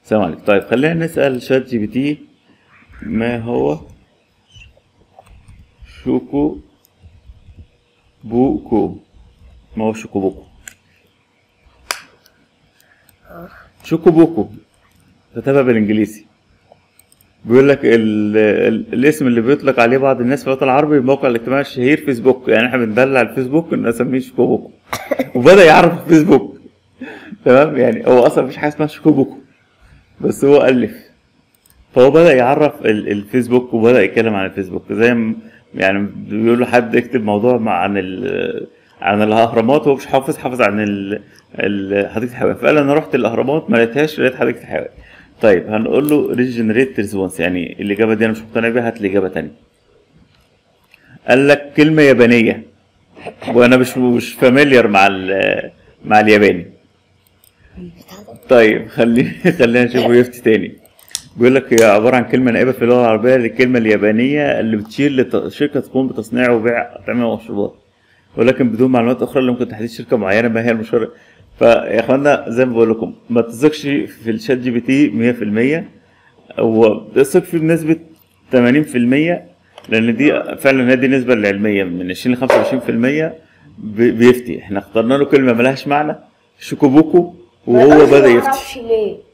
السلام عليكم طيب خلينا نسأل شات جي بي تي ما هو شوكو بوكو ما هو شوكو بوكو شوكو بوكو كتبها بالانجليزي بيقول لك ال... ال... الاسم اللي بيطلق عليه بعض الناس في الوطن العربي الموقع الاجتماعي الشهير فيسبوك يعني احنا بندلع الفيسبوك ان نسميه شوكو بوكو وبدا يعرف الفيسبوك تمام يعني هو اصلا مفيش حاجه اسمها شوكو بوكو بس هو الف فهو بدا يعرف ال... الفيسبوك وبدا يتكلم عن الفيسبوك زي ما يعني بيقول له حد اكتب موضوع مع عن ال... عن الاهرامات وهو مش حافظ حافظ عن ال... ال... حديقه الحيوان فقال انا رحت الاهرامات ما لقيتهاش لقيت حديقه الحيوان طيب هنقول له ريجنريت ريسبونس يعني الاجابه دي انا مش مقتنع بيها هات لي اجابه تانية قال لك كلمه يابانيه وانا مش مش فاميليار مع ال... مع الياباني طيب خلي خلينا نشوف يفتي تاني بيقول لك هي عباره عن كلمه نائبه في اللغه العربيه للكلمه اليابانيه اللي بتشير لشركه تقوم بتصنيع وبيع اطعمه ومشروبات ولكن بدون معلومات اخرى اللي ممكن تحديد شركه معينه ما هي المشهوره فيا اخوانا زي ما بقول لكم ما تثقش في الشات جي بي تي 100% هو اثق فيه بنسبه 80% لان دي فعلا هي دي النسبه العلميه من 20 ل 25% بي- بيفتي احنا اخترنا له كلمه ملهاش معنى شوكوبوكو وهو أنا بدا ما يفتي اعرفش ليه